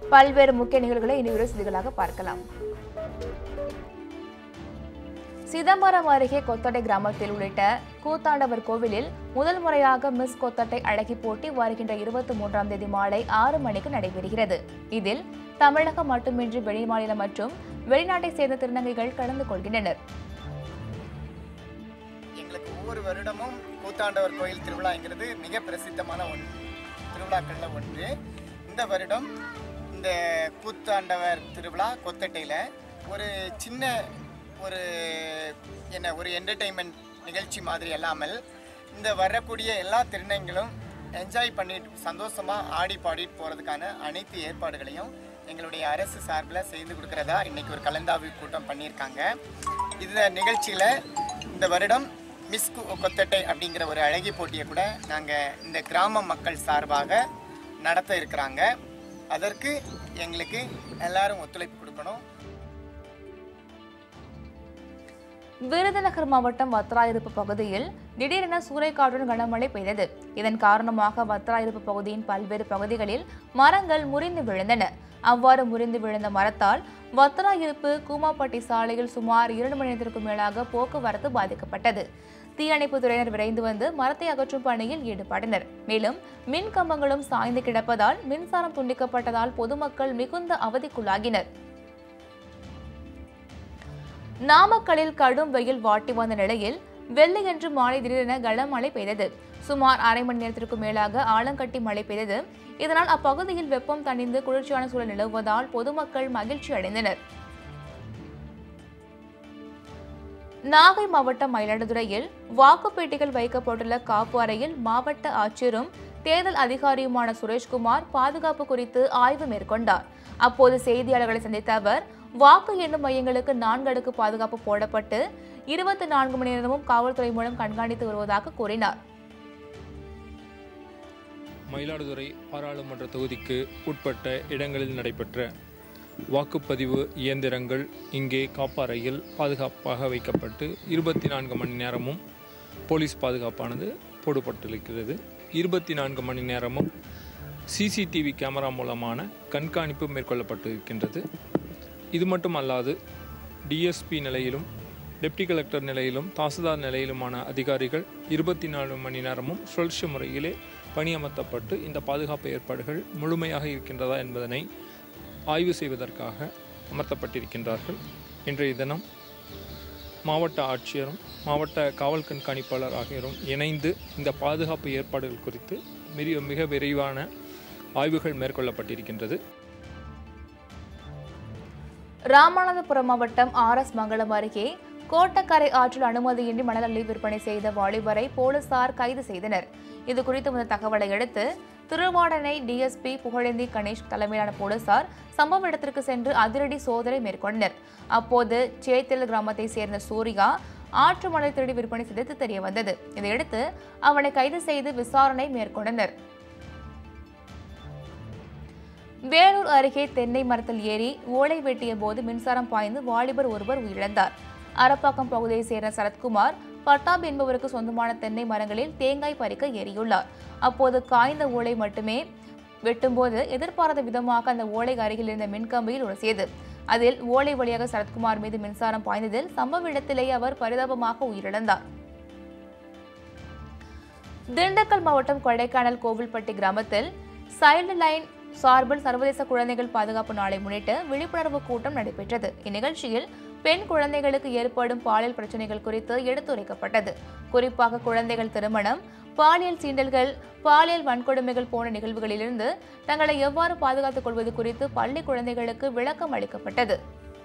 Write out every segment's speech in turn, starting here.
பல்வேறு முக்கிய நிகழ்வுகளை இனி ஒரு செய்திகளாக பார்க்கலாம் சிதம்பரம் அருகே கொத்தட்டை கிராமத்தில் உள்ளிட்ட கூத்தாண்டவர் கோவிலில் முதல் முறையாக மிஸ் கொத்தட்டை அழகி போட்டி வருகின்ற இருபத்தி மூன்றாம் தேதி மாலை ஆறு மணிக்கு நடைபெறுகிறது இதில் தமிழகம் மட்டுமின்றி வெளிமாநிலம் மற்றும் வெளிநாட்டை சேர்ந்த திருநங்கைகள் கலந்து கொள்கின்றனர் எங்களுக்கு ஒவ்வொரு வருடமும் கூத்தாண்டவர் கோயில் திருவிழாங்கிறது மிக பிரசித்தமான ஒன்று திருவிழாக்களில் ஒன்று இந்த வருடம் இந்த கூத்தாண்டவர் திருவிழா கொத்தட்டையில் ஒரு சின்ன ஒரு என்ன ஒரு என்டர்டெயின்மெண்ட் நிகழ்ச்சி மாதிரி அல்லாமல் இந்த வரக்கூடிய எல்லா திருநங்களும் என்ஜாய் பண்ணிட்டு சந்தோஷமாக ஆடி பாடிட்டு போகிறதுக்கான அனைத்து ஏற்பாடுகளையும் எங்களுடைய அரசு சார்பில் செய்து கொடுக்குறதா இன்னைக்கு ஒரு கலந்தாய்வு கூட்டம் பண்ணியிருக்காங்க இந்த நிகழ்ச்சியில் இந்த வருடம் மிஸ் கு- கொத்தட்டை அப்படிங்கிற ஒரு அழகி போட்டியை கூட நாங்கள் இந்த கிராம மக்கள் சார்பாக நடத்த இருக்கிறாங்க அதற்கு எங்களுக்கு எல்லாரும் ஒத்துழைப்பு கொடுக்கணும் விருதுநகர் மாவட்டம் வத்ராயிருப்பு பகுதியில் திடீரென சூறைக்காற்றுடன் கனமழை பெய்தது இதன் காரணமாக வத்ராயிருப்பு பகுதியின் பல்வேறு பகுதிகளில் மரங்கள் முறிந்து விழுந்தன அவ்வாறு முறிந்து விழுந்த மரத்தால் வத்ராயிருப்பு கூமாப்பட்டி சாலையில் சுமார் இரண்டு மணி நேரத்திற்கும் மேலாக போக்குவரத்து பாதிக்கப்பட்டது தீயணைப்பு துறையினர் விரைந்து வந்து மரத்தை அகற்றும் பணியில் ஈடுபட்டனர் மேலும் மின் கம்பங்களும் சாய்ந்து கிடப்பதால் மின்சாரம் துண்டிக்கப்பட்டதால் பொதுமக்கள் மிகுந்த அவதிக்குள்ளாகினர் நாமக்கல்லில் கடும் வெயில் வாட்டி வந்த நிலையில் வெள்ளையன்று மாலை திடீரென கனமழை பெய்தது சுமார் அரை மணி நேரத்திற்கு மேலாக ஆலங்கட்டி மழை பெய்தது இதனால் அப்பகுதியில் வெப்பம் தணிந்து குளிர்ச்சியான சூழல் நிலவுவதால் பொதுமக்கள் மகிழ்ச்சி அடைந்தனர் நாகை மாவட்டம் மயிலாடுதுறையில் வாக்குப்பேட்டிகள் வைக்கப்பட்டுள்ள காப்பு அறையில் மாவட்ட ஆட்சியரும் தேர்தல் அதிகாரியுமான சுரேஷ்குமார் பாதுகாப்பு குறித்து ஆய்வு மேற்கொண்டார் அப்போது செய்தியாளர்களை சந்தித்த அவர் வாக்கு எண்ணும் மையங்களுக்கு நான்கு அடுக்கு பாதுகாப்பு போடப்பட்டு இருபத்தி நான்கு மணி நேரமும் காவல்துறை மூலம் கண்காணித்து வருவதாக கூறினார் மயிலாடுதுறை பாராளுமன்ற தொகுதிக்கு உட்பட்ட இடங்களில் நடைபெற்ற வாக்குப்பதிவு இயந்திரங்கள் இங்கே காப்பாறையில் பாதுகாப்பாக வைக்கப்பட்டு இருபத்தி நான்கு மணி நேரமும் போலீஸ் பாதுகாப்பானது போடப்பட்டிருக்கிறது இருபத்தி நான்கு மணி நேரமும் சிசிடிவி கேமரா மூலமான கண்காணிப்பு மேற்கொள்ளப்பட்டிருக்கின்றது இது மட்டும் அல்லாது டிஎஸ்பி நிலையிலும் டெப்டி கலெக்டர் நிலையிலும் தாசில்தார் நிலையிலுமான அதிகாரிகள் இருபத்தி நாலு மணி நேரமும் சுழற்சி முறையிலே பணியமர்த்தப்பட்டு இந்த பாதுகாப்பு ஏற்பாடுகள் முழுமையாக இருக்கின்றதா என்பதனை ஆய்வு செய்வதற்காக அமர்த்தப்பட்டிருக்கின்றார்கள் இன்றைய தினம் மாவட்ட ஆட்சியரும் மாவட்ட காவல் கண்காணிப்பாளர் ஆகியோரும் இணைந்து இந்த பாதுகாப்பு ஏற்பாடுகள் குறித்து மிக மிக விரைவான ஆய்வுகள் மேற்கொள்ளப்பட்டிருக்கின்றது ராமநாதபுரம் மாவட்டம் ஆர் எஸ் மங்கலம் அருகே கோட்டக்கரை ஆற்றில் அனுமதியின்றி மணல் அள்ளி விற்பனை செய்த வாலிபரை போலீசார் கைது செய்தனர் இது குறித்து வந்த தகவலை அடுத்து திருவாடனை டிஎஸ்பி புகழேந்தி கணேஷ் தலைமையிலான போலீசார் சம்பவ இடத்திற்கு சென்று அதிரடி சோதனை மேற்கொண்டனர் அப்போது சேத்தல் கிராமத்தை சேர்ந்த சூர்யா ஆற்று மணல் திருடி விற்பனை செய்தது தெரிய வந்தது இதையடுத்து அவனை கைது செய்து விசாரணை மேற்கொண்டனர் வேலூர் அருகே தென்னை மரத்தில் ஏறி ஓலை வெட்டிய போது மின்சாரம் பாய்ந்து வாலிபர் ஒருவர் உயிரிழந்தார் அரப்பாக்கம் பகுதியைச் சேர்ந்த சரத்குமார் பட்டாப் என்பவருக்கு சொந்தமான தென்னை மரங்களில் தேங்காய் பறிக்க ஏறியுள்ளார் அப்போது காய்ந்த ஓலை மட்டுமே வெட்டும்போது எதிர்பாராத விதமாக அந்த ஓலை அருகில் இருந்த மின்கம்பியில் உரசியது அதில் ஓலை வழியாக சரத்குமார் மீது மின்சாரம் பாய்ந்ததில் சம்பவ இடத்திலேயே அவர் பரிதாபமாக உயிரிழந்தார் திண்டுக்கல் மாவட்டம் கொடைக்கானல் கோவில்பட்டி கிராமத்தில் சைல்டு லைன் சார்பில் சர்வதேச குழந்தைகள் பாதுகாப்பு நாளை முன்னிட்டு விழிப்புணர்வு கூட்டம் நடைபெற்றது இந்நிகழ்ச்சியில் பெண் குழந்தைகளுக்கு ஏற்படும் பாலியல் பிரச்சனைகள் குறித்து எடுத்துரைக்கப்பட்டது குறிப்பாக குழந்தைகள் திருமணம் பாலியல் சீண்டல்கள் பாலியல் வன்கொடுமைகள் போன்ற நிகழ்வுகளிலிருந்து தங்களை எவ்வாறு பாதுகாத்துக் கொள்வது குறித்து பள்ளி குழந்தைகளுக்கு விளக்கம் அளிக்கப்பட்டது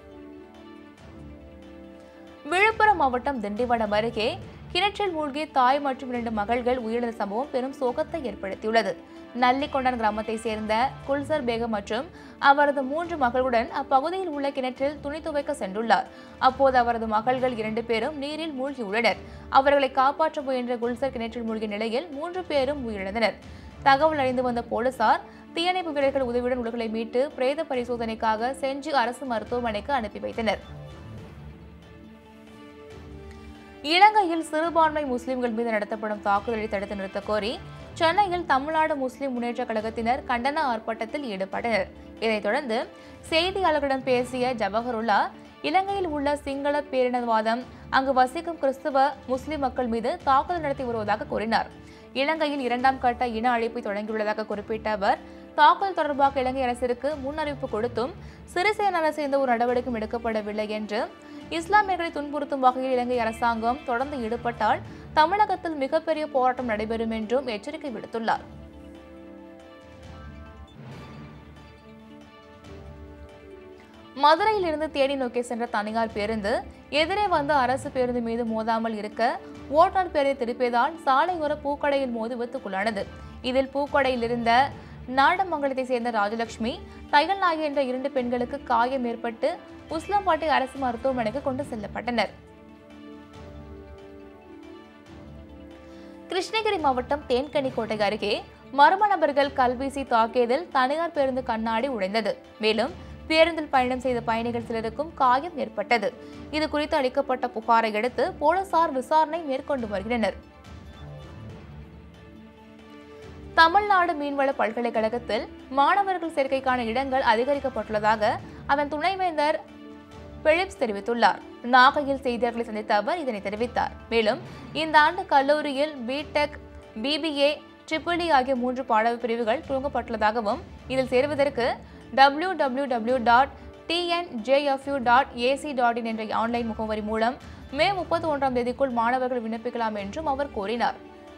விழுப்புரம் மாவட்டம் திண்டிவனம் அருகே கிணற்றில் மூழ்கி தாய் மற்றும் இரண்டு மகள்கள் உயிரிழந்த சம்பவம் பெரும் சோகத்தை ஏற்படுத்தியுள்ளது நல்லிக்கொண்டான் கிராமத்தை சேர்ந்த குல்சர் பேகம் மற்றும் அவரது மூன்று மகளுடன் அப்பகுதியில் உள்ள கிணற்றில் துணி துவைக்க சென்றுள்ளார் அப்போது அவரது மகள்கள் இரண்டு பேரும் நீரில் மூழ்கியுள்ளனர் அவர்களை காப்பாற்ற முயன்ற குல்சர் கிணற்றில் மூழ்கிய நிலையில் மூன்று பேரும் உயிரிழந்தனர் தகவல் அறிந்து வந்த போலீசார் தீயணைப்பு வீரர்கள் உதவியுடன் உடல்களை மீட்டு பிரேத பரிசோதனைக்காக செஞ்சி அரசு மருத்துவமனைக்கு அனுப்பி வைத்தனர் இலங்கையில் சிறுபான்மை முஸ்லிம்கள் மீது நடத்தப்படும் தாக்குதலை தடுத்து நிறுத்தக் கோரி சென்னையில் தமிழ்நாடு முஸ்லிம் முன்னேற்ற கழகத்தினர் கண்டன ஆர்ப்பாட்டத்தில் ஈடுபட்டனர் இதைத் தொடர்ந்து செய்தியாளர்களிடம் பேசிய ஜவஹருல்லா இலங்கையில் உள்ள சிங்கள பேரினவாதம் அங்கு வசிக்கும் கிறிஸ்துவ முஸ்லிம் மக்கள் மீது தாக்குதல் நடத்தி வருவதாக கூறினார் இலங்கையில் இரண்டாம் கட்ட இன அழிப்பை தொடங்கியுள்ளதாக குறிப்பிட்ட அவர் தாக்குதல் தொடர்பாக இலங்கை அரசிற்கு முன்னறிவிப்பு கொடுத்தும் சிறிசேன அரசு எந்த ஒரு நடவடிக்கையும் எடுக்கப்படவில்லை என்று இஸ்லாமியர்களை துன்புறுத்தும் வகையில் இலங்கை அரசாங்கம் தொடர்ந்து ஈடுபட்டால் தமிழகத்தில் மிகப்பெரிய போராட்டம் நடைபெறும் என்றும் எச்சரிக்கை விடுத்துள்ளார் மதுரையிலிருந்து தேனி நோக்கி சென்ற தனியார் பேருந்து எதிரே வந்த அரசு பேருந்து மீது மோதாமல் இருக்க ஓட்டுநர் பேரை திருப்பியதால் சாலையோர பூக்கடையில் மோதி விபத்துக்குள்ளானது இதில் பூக்கடையில் இருந்த நாடமங்கலத்தை சேர்ந்த ராஜலட்சுமி தையல் நாயகி என்ற இரண்டு பெண்களுக்கு காயம் ஏற்பட்டு உஸ்லாம்பேட்டை அரசு மருத்துவமனைக்கு கொண்டு செல்லப்பட்டனர் கிருஷ்ணகிரி மாவட்டம் தேன்கனிக்கோட்டை அருகே மர்ம நபர்கள் கல்வீசி தாக்கியதில் தனியார் பேருந்து கண்ணாடி உடைந்தது மேலும் பேருந்தில் பயணம் செய்த பயணிகள் சிலருக்கும் காயம் ஏற்பட்டது இது குறித்து அளிக்கப்பட்ட புகாரை அடுத்து போலீசார் விசாரணை மேற்கொண்டு வருகின்றனர் தமிழ்நாடு மீன்வள பல்கலைக்கழகத்தில் மாணவர்கள் சேர்க்கைக்கான இடங்கள் அதிகரிக்கப்பட்டுள்ளதாக அதன் துணைவேந்தர் பிலிப்ஸ் தெரிவித்துள்ளார் நாகையில் செய்தியாளர்களை சந்தித்த அவர் இதனை தெரிவித்தார் மேலும் இந்த ஆண்டு கல்லூரியில் பிடெக் பிபிஏ ட்ரிபிள் ஆகிய மூன்று பாடப்பிரிவுகள் துவங்கப்பட்டுள்ளதாகவும் இதில் சேருவதற்கு W W W dot TNJFU dot AC dot in என்ற ஆன்லைன் முகவரி மூலம் மே முப்பத்தி ஒன்றாம் தேதிக்குள் மாணவர்கள் விண்ணப்பிக்கலாம் என்றும் அவர் கூறினார்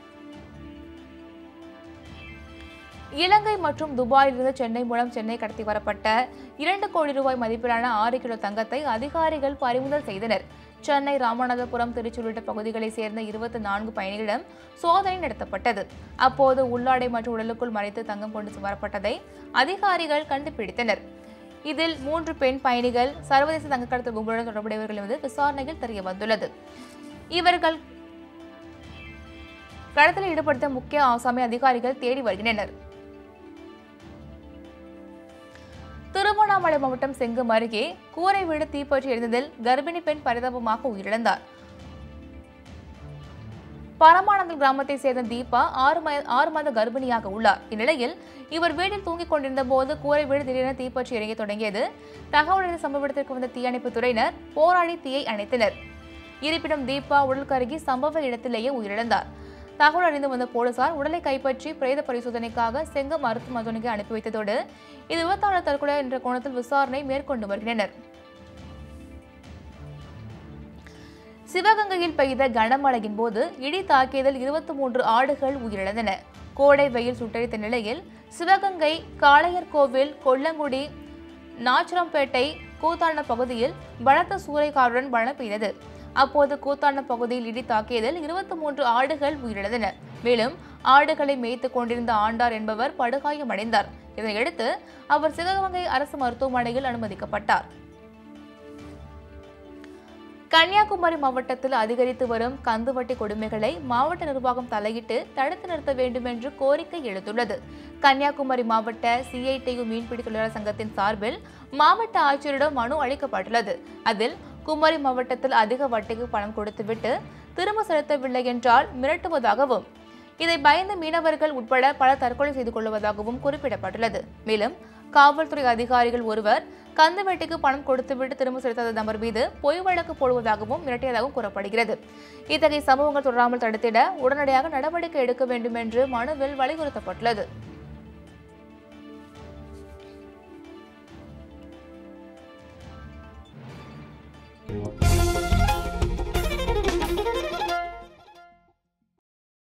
இலங்கை மற்றும் துபாயிலிருந்து சென்னை மூலம் சென்னை கடத்தி வரப்பட்ட இரண்டு கோடி ரூபாய் மதிப்பிலான ஆறு கிலோ தங்கத்தை அதிகாரிகள் பறிமுதல் செய்தனர் சென்னை ராமநாதபுரம் திருச்சி உள்ளிட்ட பகுதிகளைச் சேர்ந்த இருபத்தி நான்கு பயணிகளிடம் சோதனை நடத்தப்பட்டது அப்போது உள்ளாடை மற்றும் உடலுக்குள் மறைத்து தங்கம் கொண்டு வரப்பட்டதை அதிகாரிகள் கண்டுபிடித்தனர் இதில் மூன்று பெண் பயணிகள் சர்வதேச தங்கக்கடத்தல் கும்பலுடன் தொடர்புடையவர்கள் என்பது விசாரணையில் தெரிய வந்துள்ளது இவர்கள் கடத்தலில் ஈடுபடுத்த முக்கிய ஆசாமி அதிகாரிகள் தேடி வருகின்றனர் திருவண்ணாமலை மாவட்டம் செங்கம் அருகே கூரை வீடு தீப்பற்றி எரிந்ததில் கர்ப்பிணி பெண் பரிதாபமாக உயிரிழந்தார் பரமானந்தம் கிராமத்தை சேர்ந்த தீபா ஆறு மா- ஆறு மாத கர்ப்பிணியாக உள்ளார் இந்நிலையில் இவர் வீட்டில் தூங்கிக் கொண்டிருந்த போது கூரை வீடு திடீரென தீப்பற்றி எரிய தொடங்கியது தகவல் அறிந்த சம்பவ இடத்திற்கு வந்த தீயணைப்புத் துறையினர் போராடி தீயை அணைத்தனர் இருப்பினும் தீபா உடல் கருகி சம்பவ இடத்திலேயே உயிரிழந்தார் தகவல் அறிந்து வந்த போலீசார் உடலை கைப்பற்றி பிரேத பரிசோதனைக்காக செங்கம் மருத்துவமனைக்கு அனுப்பி வைத்ததோடு இது விபத்தாளர் தற்கொலை என்ற கோணத்தில் விசாரணை மேற்கொண்டு வருகின்றனர் சிவகங்கையில் பெய்த கனமழையின் போது இடி தாக்கியதில் இருபத்தி மூன்று ஆடுகள் உயிரிழந்தன கோடை வெயில் சுட்டரித்த நிலையில் சிவகங்கை காளையர் கோவில் கொல்லங்குடி நாச்சரம்பேட்டை கூத்தாண்ட பகுதியில் பலத்த சூறைக்காற்றுடன் மழை பெய்தது அப்போது கூத்தாண்ட பகுதியில் இடி தாக்கியதில் இருபத்தி மூன்று ஆடுகள் உயிரிழந்தன மேலும் ஆடுகளை மேய்த்துக் கொண்டிருந்த ஆண்டார் என்பவர் படுகாயமடைந்தார் இதனையடுத்து அவர் சிவகங்கை அரசு மருத்துவமனையில் அனுமதிக்கப்பட்டார் கன்னியாகுமரி மாவட்டத்தில் அதிகரித்து வரும் கந்துவட்டி கொடுமைகளை மாவட்ட நிர்வாகம் தலையிட்டு தடுத்து நிறுத்த வேண்டும் என்று கோரிக்கை எழுந்துள்ளது கன்னியாகுமரி மாவட்ட சிஐடியு மீன்பிடி தொழிலாளர் சங்கத்தின் சார்பில் மாவட்ட ஆட்சியரிடம் மனு அளிக்கப்பட்டுள்ளது அதில் குமரி மாவட்டத்தில் அதிக வட்டிக்கு பணம் கொடுத்துவிட்டு திரும்ப செலுத்தவில்லை என்றால் மிரட்டுவதாகவும் இதை பயந்து மீனவர்கள் உட்பட பல தற்கொலை செய்து கொள்வதாகவும் குறிப்பிடப்பட்டுள்ளது மேலும் காவல்துறை அதிகாரிகள் ஒருவர் கந்துவெட்டிக்கு பணம் கொடுத்துவிட்டு திரும்ப செலுத்தாத நபர் மீது பொய் வழக்கு போடுவதாகவும் மிரட்டியதாகவும் கூறப்படுகிறது இத்தகைய சம்பவங்கள் தொடராமல் தடுத்திட உடனடியாக நடவடிக்கை எடுக்க வேண்டும் என்று மனுவில் வலியுறுத்தப்பட்டுள்ளது